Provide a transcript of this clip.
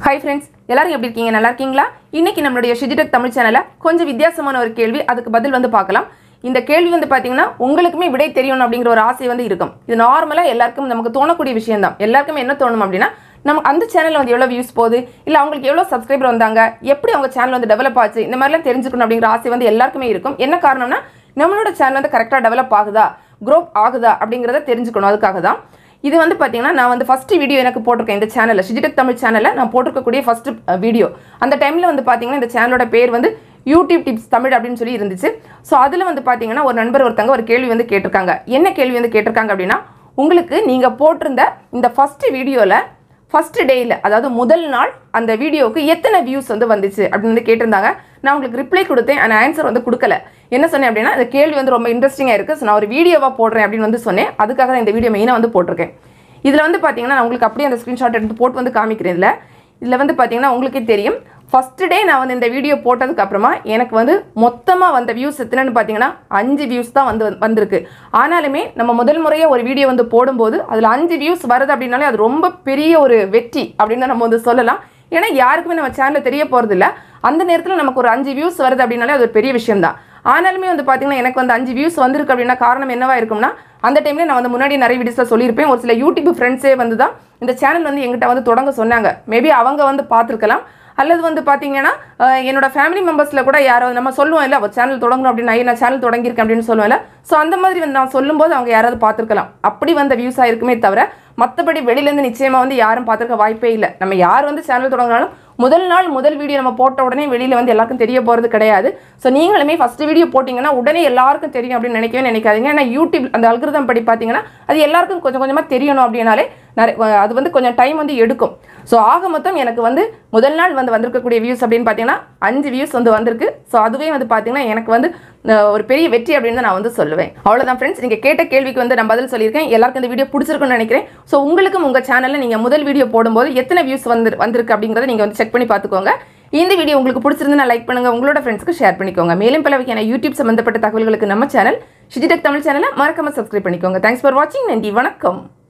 hi friends எல்லாரும் எப்படி இருக்கீங்க நல்லா இருக்கீங்களா இன்னைக்கு நம்மளுடைய ஷிஜிடெக் தமிழ் சேனலில் கொஞ்சம் வித்தியாசமான ஒரு கேள்வி அதுக்கு பதில் வந்து பார்க்கலாம் இந்த கேள்வி வந்து பார்த்தீங்கன்னா உங்களுக்குமே விடை தெரியணும் அப்படிங்கிற ஒரு ஆசை வந்து இருக்கும் இது நார்மலாக எல்லாருக்கும் நமக்கு தோணக்கூடிய விஷயம் தான் எல்லாருக்குமே என்ன தோணும் அப்படின்னா நம்ம அந்த சேனலில் வந்து எவ்வளோ வியூஸ் போகுது இல்லை அவங்களுக்கு எவ்வளோ சப்ஸ்கிரைபர் வந்தாங்க எப்படி அவங்க சேனல் வந்து டெவலப் ஆச்சு இந்த மாதிரிலாம் தெரிஞ்சுக்கணும் அப்படிங்கிற ஆசை வந்து எல்லாருக்குமே இருக்கும் என்ன காரணம்னா நம்மளோட சேனல் வந்து கரெக்டாக டெவலப் ஆகுதா க்ரோப் ஆகுதா அப்படிங்கிறத தெரிஞ்சுக்கணும் அதுக்காக தான் இது வந்து பார்த்தீங்கன்னா நான் வந்து ஃபஸ்ட்டு வீடியோ எனக்கு போட்டிருக்கேன் இந்த சேனலில் ஷிஜிடெக் தமிழ் சேனலில் நான் போட்டிருக்கக்கூடிய ஃபஸ்ட்டு வீடியோ அந்த டைமில் வந்து பார்த்தீங்கன்னா இந்த சேனலோட பேர் வந்து யூடியூப் டிப்ஸ் தமிழ் அப்படின்னு சொல்லி இருந்துச்சு ஸோ அதில் வந்து பார்த்தீங்கன்னா ஒரு நண்பர் ஒருத்தங்க ஒரு கேள்வி வந்து கேட்டிருக்காங்க என்ன கேள்வி வந்து கேட்டிருக்காங்க அப்படின்னா உங்களுக்கு நீங்கள் போட்டிருந்த இந்த ஃபஸ்ட்டு வீடியோவில் ஃபஸ்ட்டு டேயில் அதாவது முதல் நாள் அந்த வீடியோவுக்கு எத்தனை வியூஸ் வந்து வந்துச்சு அப்படின்னு வந்து கேட்டிருந்தாங்க நான் உங்களுக்கு ரிப்ளை கொடுத்தேன் ஆனால் ஆன்சர் வந்து கொடுக்கல என்ன சொன்னேன் அப்படின்னா இந்த கேள்வி வந்து ரொம்ப இன்ட்ரெஸ்டிங்காக இருக்குது ஸோ நான் ஒரு வீடியோவாக போடுறேன் அப்படின்னு வந்து சொன்னேன் அதுக்காக தான் இந்த வீடியோ மெயினாக வந்து போட்டிருக்கேன் இதில் வந்து பார்த்தீங்கன்னா நான் உங்களுக்கு அப்படியே அந்த ஸ்க்ரீன்ஷாட் எடுத்து போட்டு வந்து காமிக்கிறேன் இதில் இதில் வந்து பார்த்தீங்கன்னா உங்களுக்கே தெரியும் ஃபஸ்ட்டு டே நான் வந்து இந்த வீடியோ போட்டதுக்கு அப்புறமா எனக்கு வந்து மொத்தமாக வந்த வியூஸ் எத்தனைன்னு பார்த்தீங்கன்னா அஞ்சு வியூஸ் தான் வந்து வந்திருக்கு ஆனாலுமே நம்ம முதல் முறையாக ஒரு வீடியோ வந்து போடும்போது அதில் அஞ்சு வியூஸ் வருது அப்படின்னாலே அது ரொம்ப பெரிய ஒரு வெற்றி அப்படின்னு தான் நம்ம வந்து சொல்லலாம் ஏன்னா யாருக்குமே நம்ம சேனலில் தெரிய போகிறதில்ல அந்த நேரத்தில் நமக்கு ஒரு அஞ்சு வியூஸ் வருது அப்படின்னாலே அது ஒரு பெரிய விஷயம் தான் ஆனாலுமே வந்து பார்த்தீங்கன்னா எனக்கு வந்து அஞ்சு வியூஸ் வந்திருக்கு அப்படின்னா காரணம் என்னவா இருக்கும்னா அந்த டைமில் நான் வந்து முன்னாடி நிறைய வீடியோஸில் சொல்லியிருப்பேன் ஒரு சில யூடியூப் ஃப்ரெண்ட்ஸே வந்து தான் இந்த சேனல் வந்து எங்கிட்ட வந்து தொடங்க சொன்னாங்க மேபி அவங்க வந்து பார்த்துருக்கலாம் அல்லது வந்து பார்த்தீங்கன்னா அஹ், என்னோட ஃபேமிலி மெம்பர்ஸில் கூட யாரோ நம்ம சொல்லுவோம் இல்லை ஒரு சேனல் தொடங்கணும் அப்படின்னு ஐயா, நான் சேனல் தொடங்கியிருக்கேன் அப்படின்னு சொல்லுவேன்ல ஸோ அந்த மாதிரி வந்து நான் சொல்லும்போது அவங்க யாராவது பார்த்துருக்கலாம் அப்படி வந்த வியூஸ் ஆயிருக்குமே தவிர மற்றபடி வெளியிலேருந்து நிச்சயமாக வந்து யாரும் பார்த்துருக்க வாய்ப்பே இல்லை நம்ம யார் வந்து சேனல் தொடங்கினாலும் முதல் நாள் முதல் வீடியோ நம்ம போட்ட உடனே வெளியில் வந்து எல்லாருக்கும் தெரிய போகிறது கிடையாது ஸோ நீங்களுமே ஃபஸ்ட்டு வீடியோ போட்டிங்கன்னா உடனே எல்லாருக்கும் தெரியும் அப்படின்னு நினைக்கவே நினைக்காதீங்க ஏன்னா யூடியூப் அந்த அல்கிருதம் படி பார்த்தீங்கன்னா அது எல்லாருக்கும் கொஞ்சம் கொஞ்சமாக தெரியணும் அப்படின்னாலே நிறைய அது வந்து கொஞ்சம் டைம் வந்து எடுக்கும் ஸோ ஆக மொத்தம் எனக்கு வந்து முதல் நாள் வந்து வந்திருக்கக்கூடிய வியூஸ் அப்படின்னு பார்த்தீங்கன்னா அஞ்சு வியூஸ் வந்து வந்திருக்கு ஸோ அதுவே வந்து பார்த்தீங்கன்னா எனக்கு வந்து அஹ், ஒரு பெரிய வெற்றி அப்படின்னு தான் நான் வந்து சொல்லுவேன் அவ்வளோதான் ஃப்ரெண்ட்ஸ் நீங்கள் கேட்ட கேள்விக்கு வந்து நான் பதில் சொல்லியிருக்கேன் எல்லாருக்கும் இந்த வீடியோ பிடிச்சிருக்குன்னு நினைக்கிறேன் ஸோ உங்களுக்கும் உங்கள் சேனலில் நீங்கள் முதல் வீடியோ போடும்போது எத்தனை வியூஸ் வந்து வந்திருக்கு அப்படிங்கிறத நீங்கள் வந்து செக் பண்ணி பார்த்துக்கோங்க இந்த வீடியோ உங்களுக்கு பிடிச்சிருந்தா லைக் பண்ணுங்க உங்களோட ஃப்ரெண்ட்ஸ்க்கு ஷேர் பண்ணிக்கோங்க மேலும் பல வகையான யூடியூப் சம்பந்தப்பட்ட தகவல்களுக்கு நம்ம சேனல் ஷிஜிடெக் தமிழ் சேனலை மறக்காம சப்ஸ்கிரைப் பண்ணிக்கோங்க தேங்க்ஸ் ஃபார் வாட்சிங் நன்றி வணக்கம்